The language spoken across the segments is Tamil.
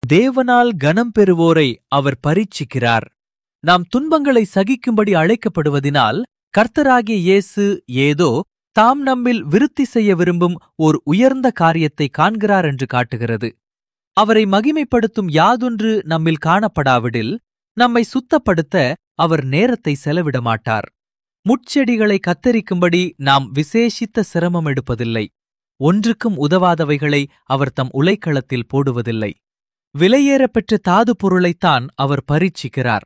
தேவனால் கனம் பெறுவோரை அவர் பரீட்சிக்கிறார் நாம் துன்பங்களை சகிக்கும்படி அழைக்கப்படுவதினால் கர்த்தராகிய இயேசு ஏதோ தாம் நம்மில் விருத்தி செய்ய விரும்பும் ஓர் உயர்ந்த காரியத்தை காண்கிறார் என்று காட்டுகிறது அவரை மகிமைப்படுத்தும் யாதொன்று நம்மில் காணப்படாவிடில் நம்மை சுத்தப்படுத்த அவர் நேரத்தை செலவிட மாட்டார் முட்செடிகளை கத்தரிக்கும்படி நாம் விசேஷித்த சிரமம் எடுப்பதில்லை ஒன்றுக்கும் உதவாதவைகளை அவர் தம் உலைக்களத்தில் போடுவதில்லை விலையேறப்பெற்ற தாது பொருளைத்தான் அவர் பரீட்சிக்கிறார்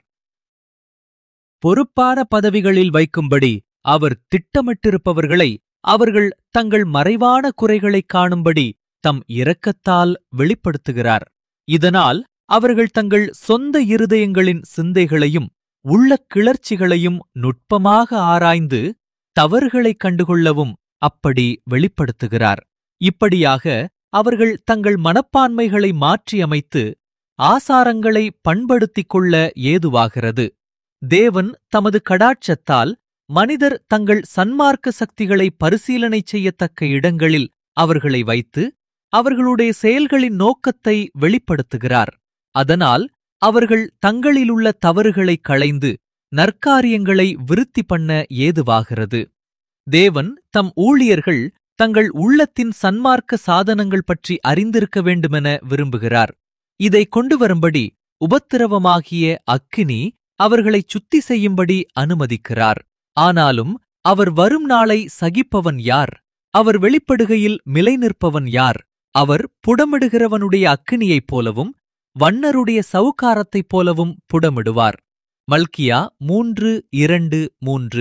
பொறுப்பான பதவிகளில் வைக்கும்படி அவர் திட்டமிட்டிருப்பவர்களை அவர்கள் தங்கள் மறைவான குறைகளைக் காணும்படி தம் இரக்கத்தால் வெளிப்படுத்துகிறார் இதனால் அவர்கள் தங்கள் சொந்த இருதயங்களின் சிந்தைகளையும் உள்ள கிளர்ச்சிகளையும் நுட்பமாக ஆராய்ந்து தவறுகளைக் கண்டுகொள்ளவும் அப்படி வெளிப்படுத்துகிறார் இப்படியாக அவர்கள் தங்கள் மனப்பான்மைகளை மாற்றியமைத்து ஆசாரங்களை பண்படுத்திக் கொள்ள ஏதுவாகிறது தேவன் தமது கடாட்சத்தால் மனிதர் தங்கள் சன்மார்க்க சக்திகளை பரிசீலனை செய்யத்தக்க இடங்களில் அவர்களை வைத்து அவர்களுடைய செயல்களின் நோக்கத்தை வெளிப்படுத்துகிறார் அதனால் அவர்கள் தங்களிலுள்ள தவறுகளைக் களைந்து நற்காரியங்களை விருத்தி பண்ண ஏதுவாகிறது தேவன் தம் ஊழியர்கள் தங்கள் உள்ளத்தின் சன்மார்க்க சாதனங்கள் பற்றி அறிந்திருக்க வேண்டுமென விரும்புகிறார் இதை கொண்டு வரும்படி உபத்திரவமாகிய அக்கினி அவர்களை சுத்தி செய்யும்படி அனுமதிக்கிறார் ஆனாலும் அவர் வரும் நாளை சகிப்பவன் யார் அவர் வெளிப்படுகையில் மிலை நிற்பவன் யார் அவர் புடமிடுகிறவனுடைய அக்கினியைப் போலவும் வண்ணருடைய சவுக்காரத்தைப் போலவும் புடமிடுவார் மல்கியா மூன்று இரண்டு மூன்று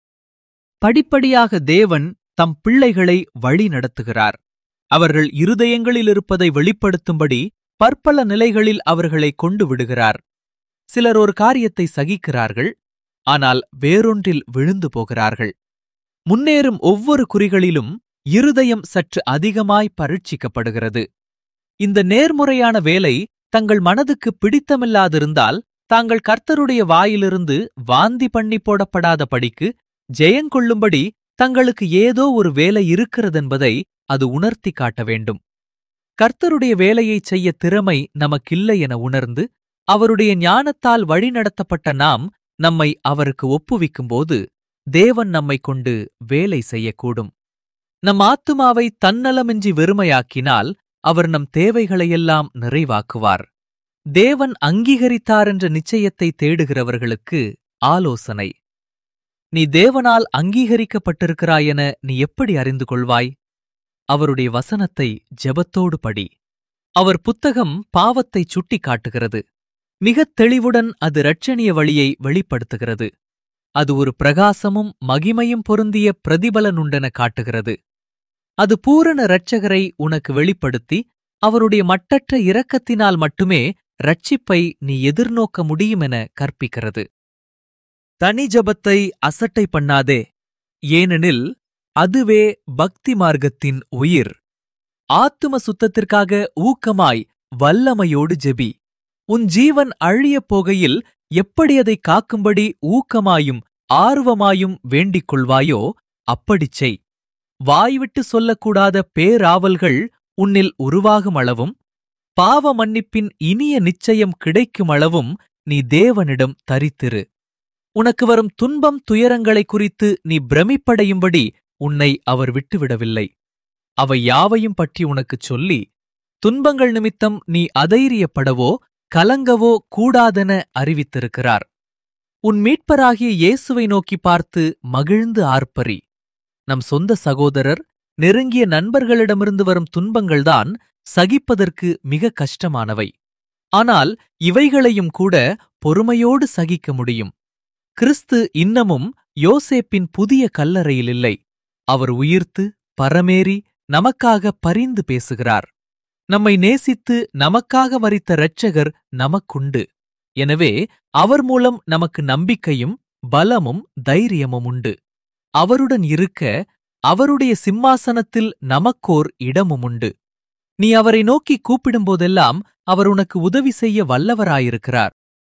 படிப்படியாக தேவன் தம் பிள்ளைகளை வழி நடத்துகிறார் அவர்கள் இருதயங்களில் இருப்பதை வெளிப்படுத்தும்படி பற்பல நிலைகளில் அவர்களை கொண்டு விடுகிறார் சிலர் ஒரு காரியத்தை சகிக்கிறார்கள் ஆனால் வேறொன்றில் விழுந்து போகிறார்கள் முன்னேறும் ஒவ்வொரு குறிகளிலும் இருதயம் சற்று அதிகமாய் பரீட்சிக்கப்படுகிறது இந்த நேர்முறையான வேலை தங்கள் மனதுக்கு பிடித்தமில்லாதிருந்தால் தாங்கள் கர்த்தருடைய வாயிலிருந்து வாந்தி பண்ணி போடப்படாத படிக்கு ஜெயங்கொள்ளும்படி தங்களுக்கு ஏதோ ஒரு வேலை இருக்கிறதென்பதை அது உணர்த்தி காட்ட வேண்டும் கர்த்தருடைய வேலையைச் செய்ய திறமை நமக்கில்லை என உணர்ந்து அவருடைய ஞானத்தால் வழிநடத்தப்பட்ட நாம் நம்மை அவருக்கு ஒப்புவிக்கும்போது தேவன் நம்மை கொண்டு வேலை செய்யக்கூடும் நம் ஆத்துமாவை தன்னலமின்றி வெறுமையாக்கினால் அவர் நம் தேவைகளையெல்லாம் நிறைவாக்குவார் தேவன் அங்கீகரித்தார் என்ற நிச்சயத்தை தேடுகிறவர்களுக்கு ஆலோசனை நீ தேவனால் அங்கீகரிக்கப்பட்டிருக்கிறாய் என நீ எப்படி அறிந்து கொள்வாய் அவருடைய வசனத்தை ஜெபத்தோடு படி அவர் புத்தகம் பாவத்தை சுட்டிக் காட்டுகிறது மிகத் தெளிவுடன் அது இரட்சணிய வழியை வெளிப்படுத்துகிறது அது ஒரு பிரகாசமும் மகிமையும் பொருந்திய பிரதிபலனுண்டென காட்டுகிறது அது பூரண இரட்சகரை உனக்கு வெளிப்படுத்தி அவருடைய மட்டற்ற இரக்கத்தினால் மட்டுமே ரட்சிப்பை நீ எதிர்நோக்க முடியுமென கற்பிக்கிறது தனி ஜபத்தை அசட்டை பண்ணாதே ஏனெனில் அதுவே பக்தி மார்க்கத்தின் உயிர் ஆத்தும சுத்தத்திற்காக ஊக்கமாய் வல்லமையோடு ஜெபி உன் ஜீவன் அழியப் போகையில் எப்படி அதை காக்கும்படி ஊக்கமாயும் ஆர்வமாயும் வேண்டிக் கொள்வாயோ அப்படிச் செய் வாய்விட்டு சொல்லக்கூடாத பேராவல்கள் உன்னில் உருவாகும் அளவும் பாவ மன்னிப்பின் இனிய நிச்சயம் கிடைக்கும் அளவும் நீ தேவனிடம் தரித்திரு உனக்கு வரும் துன்பம் துயரங்களை குறித்து நீ பிரமிப்படையும்படி உன்னை அவர் விட்டுவிடவில்லை அவை யாவையும் பற்றி உனக்குச் சொல்லி துன்பங்கள் நிமித்தம் நீ அதைரியப்படவோ கலங்கவோ கூடாதென அறிவித்திருக்கிறார் உன் மீட்பராகிய இயேசுவை நோக்கி பார்த்து மகிழ்ந்து ஆர்ப்பரி நம் சொந்த சகோதரர் நெருங்கிய நண்பர்களிடமிருந்து வரும் துன்பங்கள்தான் சகிப்பதற்கு மிக கஷ்டமானவை ஆனால் இவைகளையும் கூட பொறுமையோடு சகிக்க முடியும் கிறிஸ்து இன்னமும் யோசேப்பின் புதிய கல்லறையில் இல்லை அவர் உயிர்த்து பரமேறி நமக்காக பரிந்து பேசுகிறார் நம்மை நேசித்து நமக்காக வரித்த இரட்சகர் நமக்குண்டு எனவே அவர் மூலம் நமக்கு நம்பிக்கையும் பலமும் தைரியமும் உண்டு அவருடன் இருக்க அவருடைய சிம்மாசனத்தில் நமக்கோர் இடமும் உண்டு நீ அவரை நோக்கி கூப்பிடும்போதெல்லாம் அவர் உனக்கு உதவி செய்ய வல்லவராயிருக்கிறார்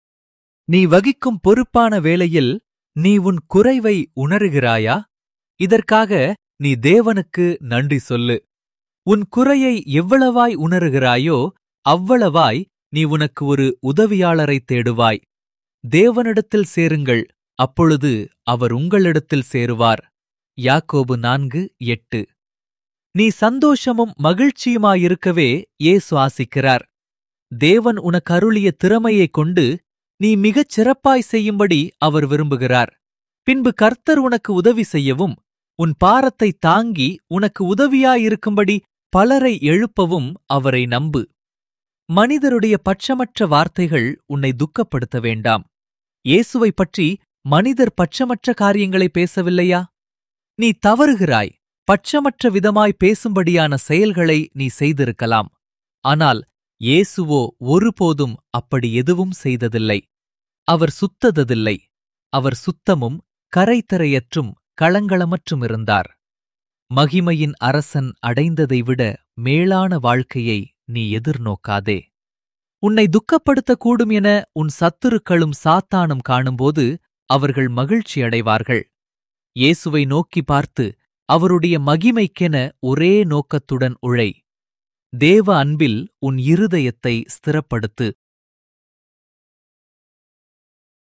நீ வகிக்கும் பொறுப்பான வேளையில் நீ உன் குறைவை உணருகிறாயா இதற்காக நீ தேவனுக்கு நன்றி சொல்லு உன் குறையை எவ்வளவாய் உணருகிறாயோ அவ்வளவாய் நீ உனக்கு ஒரு உதவியாளரைத் தேடுவாய் தேவனிடத்தில் சேருங்கள் அப்பொழுது அவர் உங்களிடத்தில் சேருவார் யாக்கோபு நான்கு எட்டு நீ சந்தோஷமும் மகிழ்ச்சியுமாயிருக்கவே இயேசு ஆசிக்கிறார் தேவன் உனக்கு அருளிய திறமையைக் கொண்டு நீ மிகச் சிறப்பாய் செய்யும்படி அவர் விரும்புகிறார் பின்பு கர்த்தர் உனக்கு உதவி செய்யவும் உன் பாரத்தை தாங்கி உனக்கு உதவியாயிருக்கும்படி பலரை எழுப்பவும் அவரை நம்பு மனிதருடைய பட்சமற்ற வார்த்தைகள் உன்னை துக்கப்படுத்த வேண்டாம் இயேசுவைப் பற்றி மனிதர் பட்சமற்ற காரியங்களை பேசவில்லையா நீ தவறுகிறாய் பட்சமற்ற விதமாய் பேசும்படியான செயல்களை நீ செய்திருக்கலாம் ஆனால் இயேசுவோ ஒருபோதும் அப்படி எதுவும் செய்ததில்லை அவர் சுத்தததில்லை அவர் சுத்தமும் கரைத்தரையற்றும் களங்களமற்றும் இருந்தார் மகிமையின் அரசன் அடைந்ததை விட மேலான வாழ்க்கையை நீ எதிர்நோக்காதே உன்னை துக்கப்படுத்தக்கூடும் என உன் சத்துருக்களும் சாத்தானும் காணும்போது அவர்கள் மகிழ்ச்சி அடைவார்கள் இயேசுவை நோக்கி பார்த்து அவருடைய மகிமைக்கென ஒரே நோக்கத்துடன் உழை தேவ அன்பில் உன் இருதயத்தை ஸ்திரப்படுத்து